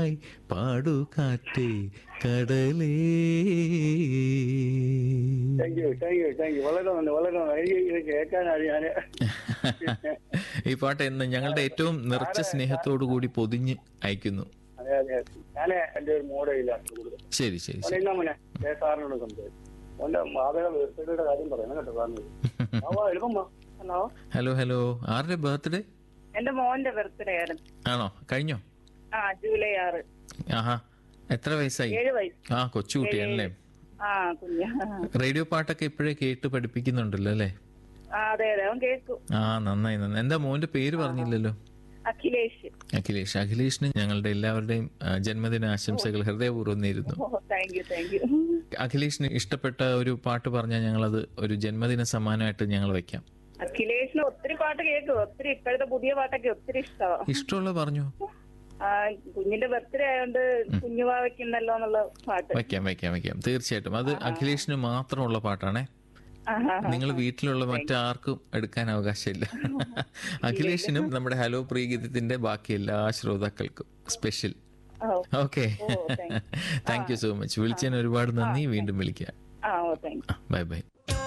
Hi പാടു കാറ്റേ കടലേ thank you thank you thank you വളരെ നന്ദി വളരെ നന്ദി എനിക്ക് ഇത് കേൾക്കാനാണ് ഞാൻ ഈ പാട്ട് എന്ന് ഞങ്ങളുടെ ഏറ്റവും നിറച്ച സ്നേഹത്തോടു കൂടി പൊതിഞ്ഞ് അയക്കുന്നു അതെ അതെ ഞാൻ എന്റെ ഒരു മോഡയിലാണ് കൂടുതൽ ശരി ശരി മോനെ ശരി എന്നാ മോനെ ഏ സാറിനോട് സംസാരിച്ചു മോന്റെ മാതക വീർത്തയുടെ കാര്യം പറയണം കേട്ടോ സാറിനോട് ആ എളുപ്പം വാ. ഹലോ ഹലോ ഹലോ ആരുടെ ബർത്ത്ഡേ എന്റെ മോന്റെ ബർത്ത്ഡേ ആയിരുന്നു ആണോ കഴിഞ്ഞോ ആ ജൂലൈ ആറ് ആഹാ എത്ര വയസ്സായി ഏഴ് വയസ്സ് ആ കൊച്ചുകുട്ടിയാണല്ലേ ആ കുഞ്ഞ റേഡിയോ പാട്ടൊക്കെ ഇപ്പോഴേ കേട്ട് പഠിപ്പിക്കുന്നുണ്ടല്ലോ അല്ലേ ആ അതെ അതെ അവൻ കേൾക്കും ആ നന്നായി നന്നായി എന്താ മോന്റെ പേര് പറഞ്ഞില്ലല്ലോ അഖിലേഷ് അഖിലേഷ് അഖിലേഷിന് ഞങ്ങളുടെ എല്ലാവരുടെയും ആ, ജന്മദിന ആശംസകൾ ഹൃദയപൂർവ്വം നേരുന്നു oh thank you thank you അഖിലേഷിന് ഇഷ്ടപ്പെട്ട ഒരു പാട്ട് പറഞ്ഞാൽ ഞങ്ങളത് ഒരു ജന്മദിന സമ്മാനമായിട്ട് ഞങ്ങൾ വെക്കാം അഖിലേഷിന് ഒത്തിരി പാട്ട് കേൾക്കും ഒത്തിരി ഇപ്പോഴത്തെ പുതിയ പാട്ടൊക്കെ ഒത്തിരി ഇഷ്ടമാണ് ഇഷ്ടമുള്ള പറഞ്ഞു ആ കുഞ്ഞിന്റെ ബർത്ത്ഡേ ആയതുകൊണ്ട് കുഞ്ഞുവാ വെക്കുന്നല്ലോ എന്നുള്ള പാട്ട് വെക്കാം വെക്കാം വെക്കാം തീർച്ചയായിട്ടും അത് അഖിലേഷിന് മാത്രമുള്ള പാട്ടാണേ ആഹാ. നിങ്ങൾ വീട്ടിലുള്ള മറ്റാർക്കും എടുക്കാൻ അവകാശമില്ല അഖിലേഷിനും നമ്മുടെ ഹലോ പ്രീഗീതത്തിന്റെ ബാക്കി എല്ലാ ശ്രോതാക്കൾക്കും special oh okay oh, thank thank you so much വിളിച്ചതിന് ഒരുപാട് നന്ദി വീണ്ടും വിളിക്കാം ആ oh thank you bye by